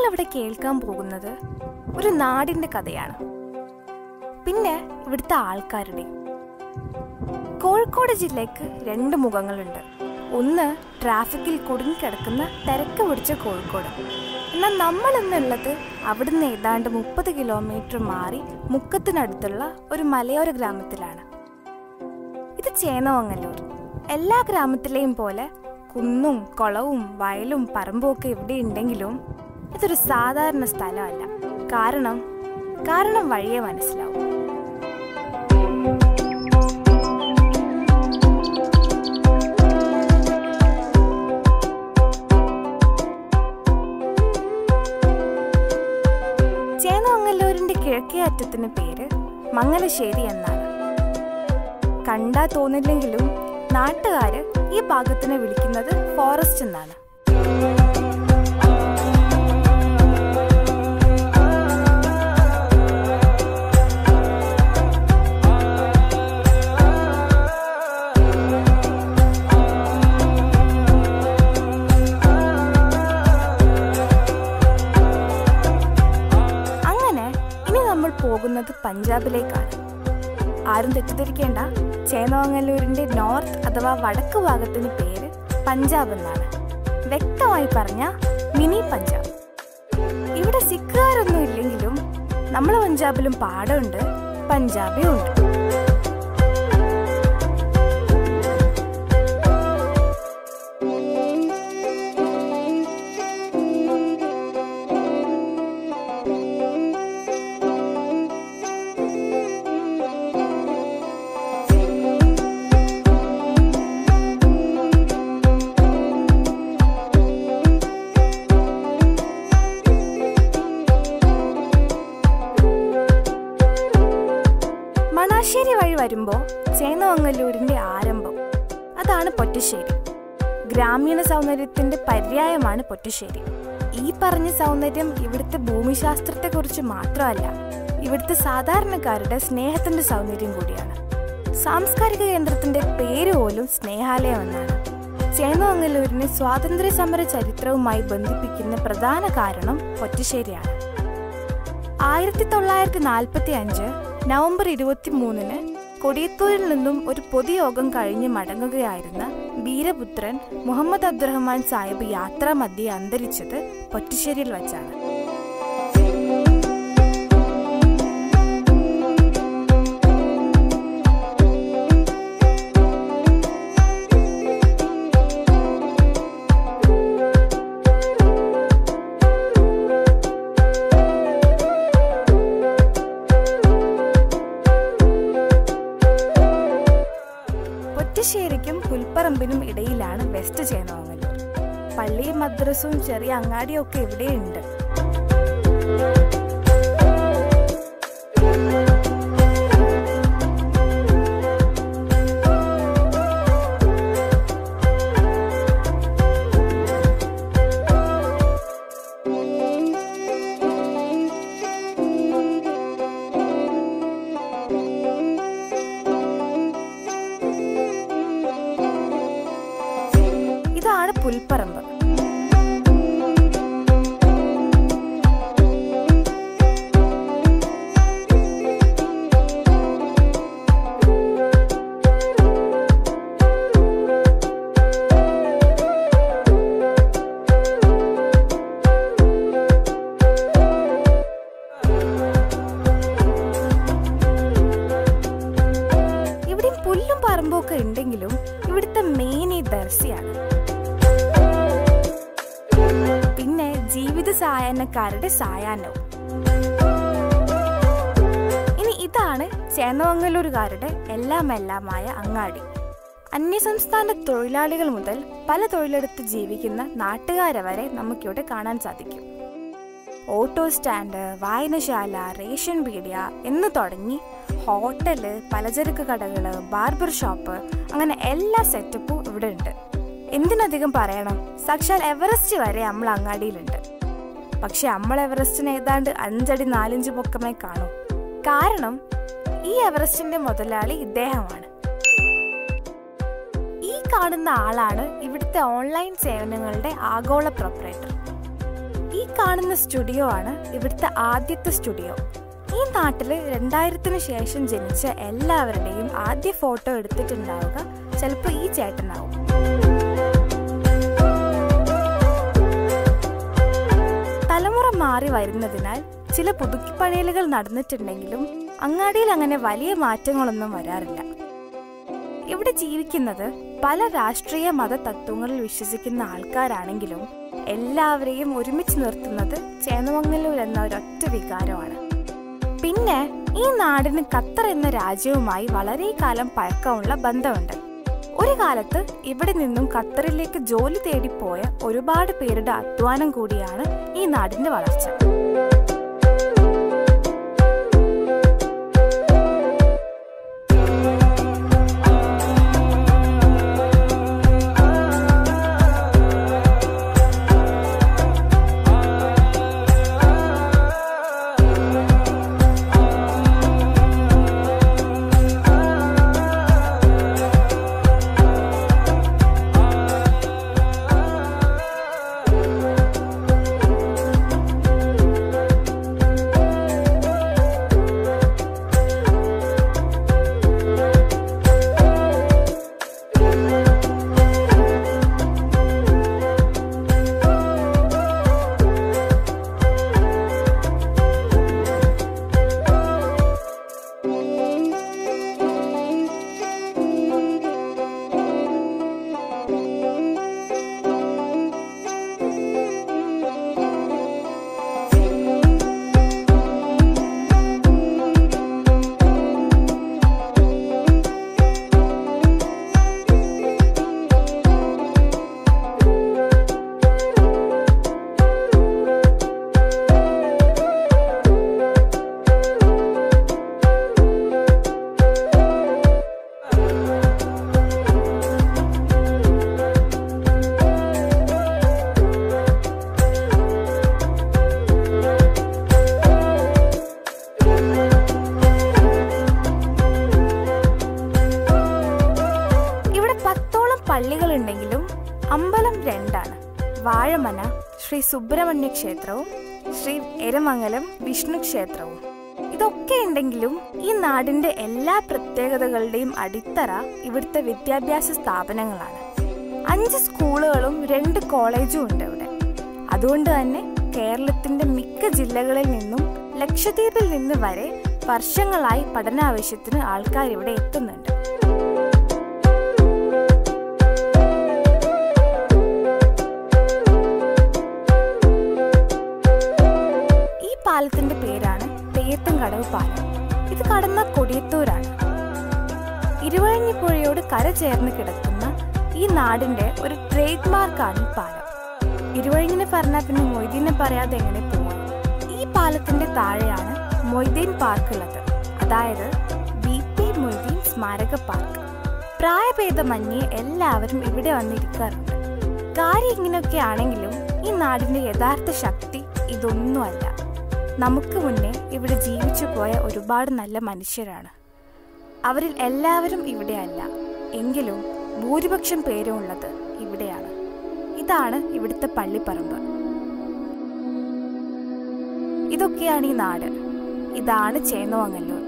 നമ്മളിവിടെ കേൾക്കാൻ പോകുന്നത് ഒരു നാടിന്റെ കഥയാണ് പിന്നെ ഇവിടുത്തെ ആൾക്കാരുടെ കോഴിക്കോട് ജില്ലയ്ക്ക് രണ്ട് മുഖങ്ങളുണ്ട് ഒന്ന് ട്രാഫിക്കിൽ കുടുങ്ങിക്കിടക്കുന്ന തിരക്ക് പിടിച്ച കോഴിക്കോട് എന്നാൽ നമ്മൾ ഇന്നുള്ളത് അവിടുന്ന് ഏതാണ്ട് മുപ്പത് കിലോമീറ്റർ മാറി മുക്കത്തിനടുത്തുള്ള ഒരു മലയോര ഗ്രാമത്തിലാണ് ഇത് ചേന്നവങ്ങല്ലൂർ എല്ലാ ഗ്രാമത്തിലെയും പോലെ കുന്നും കുളവും വയലും പറമ്പും ഒക്കെ ഇവിടെ ഉണ്ടെങ്കിലും ഇതൊരു സാധാരണ സ്ഥലമല്ല കാരണം കാരണം വഴിയെ മനസ്സിലാവും ചേന്നമംഗല്ലൂരിന്റെ കിഴക്കേ അറ്റത്തിന് പേര് മംഗലശ്ശേരി എന്നാണ് കണ്ടാ തോന്നില്ലെങ്കിലും നാട്ടുകാര് ഈ ഭാഗത്തിനെ വിളിക്കുന്നത് ഫോറസ്റ്റ് എന്നാണ് അങ്ങനെ ഇനി നമ്മൾ പോകുന്നത് പഞ്ചാബിലേക്കാണ് ആരും തെറ്റിദ്ധരിക്കേണ്ട ചേന്നമംഗല്ലൂരിന്റെ നോർത്ത് അഥവാ വടക്ക് ഭാഗത്തിന് പേര് പഞ്ചാബ് എന്നാണ് വ്യക്തമായി പറഞ്ഞ മിനി പഞ്ചാബ് ഇവിടെ സിഖുകാരൊന്നും ഇല്ലെങ്കിലും നമ്മളെ പഞ്ചാബിലും പാടമുണ്ട് പഞ്ചാബിയും ഉണ്ട് മണാശ്ശേരി വഴി വരുമ്പോൾ ചേന്നമംഗല്ലൂരിന്റെ ആരംഭം അതാണ് പൊറ്റശ്ശേരി ഗ്രാമീണ സൗന്ദര്യത്തിന്റെ പര്യായമാണ് പൊറ്റശ്ശേരി ഈ പറഞ്ഞ സൗന്ദര്യം ഇവിടുത്തെ ഭൂമിശാസ്ത്രത്തെക്കുറിച്ച് മാത്രമല്ല ഇവിടുത്തെ സാധാരണക്കാരുടെ സ്നേഹത്തിന്റെ സൗന്ദര്യം കൂടിയാണ് സാംസ്കാരിക കേന്ദ്രത്തിന്റെ പേര് പോലും സ്നേഹാലയം എന്നാണ് ചേന്നമംഗല്ലൂരിനെ സ്വാതന്ത്ര്യ സമര ചരിത്രവുമായി ബന്ധിപ്പിക്കുന്ന പ്രധാന കാരണം പൊറ്റശ്ശേരിയാണ് ആയിരത്തി തൊള്ളായിരത്തി നാൽപ്പത്തി അഞ്ച് നവംബർ ഇരുപത്തി മൂന്നിന് കൊടിയത്തൂരിൽ നിന്നും ഒരു പൊതുയോഗം കഴിഞ്ഞ് മടങ്ങുകയായിരുന്ന വീരപുത്രൻ മുഹമ്മദ് അബ്ദുറഹ്മാൻ സാഹിബ് യാത്രാമധ്യേ അന്തരിച്ചത് പൊറ്റശ്ശേരിയിൽ വച്ചാണ് പൊറ്റശ്ശേരിക്കും പുൽപ്പറമ്പിനും ഇടയിലാണ് വെസ്റ്റ് ചേന്നമംഗലൂർ പള്ളിയും മദ്രസവും ചെറിയ അങ്ങാടിയും ഒക്കെ ഇവിടെയുണ്ട് ഇതാണ് പുൽപ്പറമ്പ് ഇവിടെ പുല്ലും പറമ്പും ഒക്കെ ഉണ്ടെങ്കിലും ഇവിടുത്തെ മെയിൻ ഈ ദർശയാണ് പിന്നെ ജീവിത സായാഹ്നക്കാരുടെ സായാഹ്നവും ഇനി ഇതാണ് ചേന്നമംഗലൂരുകാരുടെ എല്ലാം എല്ലാമായ അങ്ങാടി അന്യസംസ്ഥാന തൊഴിലാളികൾ മുതൽ പല തൊഴിലെടുത്ത് ജീവിക്കുന്ന നാട്ടുകാരെ വരെ നമുക്കിവിടെ കാണാൻ സാധിക്കും ഓട്ടോ സ്റ്റാൻഡ് വായനശാല റേഷൻ പീഡിയ എന്ന് തുടങ്ങി ഹോട്ടല് പലചരക്ക് കടകള് ബാർബർ ഷോപ്പ് അങ്ങനെ എല്ലാ സെറ്റപ്പും ഇവിടെ ഉണ്ട് എന്തിനധികം പറയണം സാക്ഷാൽ എവറസ്റ്റ് വരെ നമ്മൾ അങ്ങാടിയിലുണ്ട് പക്ഷെ നമ്മൾ എവറസ്റ്റിന് ഏതാണ്ട് അഞ്ചടി നാലഞ്ച് പൊക്കമേ കാണൂ കാരണം ഈ എവറസ്റ്റിന്റെ മുതലാളി ഇദ്ദേഹമാണ് ഈ കാണുന്ന ആളാണ് ഇവിടുത്തെ ഓൺലൈൻ സേവനങ്ങളുടെ ആഗോള പ്രൊപ്പറേറ്റർ ഈ കാണുന്ന സ്റ്റുഡിയോ ആണ് ഇവിടുത്തെ ആദ്യത്തെ സ്റ്റുഡിയോ ഈ നാട്ടിൽ രണ്ടായിരത്തിന് ശേഷം ജനിച്ച എല്ലാവരുടെയും ആദ്യ ഫോട്ടോ എടുത്തിട്ടുണ്ടാവുക ചിലപ്പോൾ ഈ ചേട്ടനാവും തലമുറ മാറി വരുന്നതിനാൽ ചില പുതുക്കിപ്പണിയലുകൾ നടന്നിട്ടുണ്ടെങ്കിലും അങ്ങാടിയിൽ അങ്ങനെ വലിയ മാറ്റങ്ങളൊന്നും വരാറില്ല ഇവിടെ ജീവിക്കുന്നത് പല രാഷ്ട്രീയ മത തത്വങ്ങളിൽ വിശ്വസിക്കുന്ന ആൾക്കാരാണെങ്കിലും എല്ലാവരെയും ഒരുമിച്ച് നിർത്തുന്നത് ചേന്നമംഗലൂർ എന്ന ഒരൊറ്റ വികാരമാണ് പിന്നെ ഈ നാടിന് ഖത്തർ എന്ന രാജ്യവുമായി വളരെ കാലം പഴക്കമുള്ള ബന്ധമുണ്ട് ഒരു കാലത്ത് ഇവിടെ നിന്നും ഖത്തറിലേക്ക് ജോലി തേടിപ്പോയ ഒരുപാട് പേരുടെ അധ്വാനം കൂടിയാണ് ഈ നാടിന്റെ വളർച്ച ഇവിടെ പത്തോളം പള്ളികളുണ്ടെങ്കിലും അമ്പലം രണ്ടാണ് വാഴമന ശ്രീ സുബ്രഹ്മണ്യ ക്ഷേത്രവും ശ്രീ എരമംഗലം വിഷ്ണു ക്ഷേത്രവും ഇതൊക്കെ ഉണ്ടെങ്കിലും ഈ നാടിന്റെ എല്ലാ പ്രത്യേകതകളുടെയും അടിത്തറ ഇവിടുത്തെ വിദ്യാഭ്യാസ സ്ഥാപനങ്ങളാണ് അഞ്ച് സ്കൂളുകളും രണ്ട് കോളേജും ഉണ്ട് ഇവിടെ അതുകൊണ്ട് തന്നെ കേരളത്തിന്റെ മിക്ക ജില്ലകളിൽ നിന്നും ലക്ഷദ്വീപിൽ നിന്ന് വരെ വർഷങ്ങളായി പഠനാവശ്യത്തിന് ആൾക്കാർ ഇവിടെ എത്തുന്നുണ്ട് ഈ പാലത്തിന്റെ പേരാണ് തെയ്യത്തും കടവ് പാലം ഇത് കടന്ന കൊടിയത്തൂരാണ് ഇരുവഴിഞ്ഞിപ്പുഴയോട് കര ചേർന്ന് കിടക്കുന്ന ഈ നാടിന്റെ ഒരു ട്രേഡ് മാർക്കാണ് ഈ പാലം ഇരുവഴിഞ്ഞിനെ പറഞ്ഞാൽ പിന്നെ മൊയ്തീനെ പറയാതെ എങ്ങനെ പോവാം ഈ പാലത്തിന്റെ താഴെയാണ് മൊയ്തീൻ പാർക്ക് ഉള്ളത് അതായത് ബി പി മൊയ്തീൻ സ്മാരക പാർക്ക് പ്രായഭേദമന്യേ എല്ലാവരും ഇവിടെ വന്നിരിക്കാറുണ്ട് കാര്യം ഇങ്ങനെയൊക്കെ ആണെങ്കിലും ഈ നാടിന്റെ യഥാർത്ഥ ശക്തി ഇതൊന്നുമല്ല നമുക്ക് മുന്നേ ഇവിടെ ജീവിച്ചു പോയ ഒരുപാട് നല്ല മനുഷ്യരാണ് അവരിൽ എല്ലാവരും ഇവിടെയല്ല എങ്കിലും ഭൂരിപക്ഷം പേരും ഉള്ളത് ഇവിടെയാണ് ഇതാണ് ഇവിടുത്തെ പള്ളിപ്പറമ്പ് ഇതൊക്കെയാണ് ഈ നാട് ഇതാണ് ചേന്നമംഗല്ലൂർ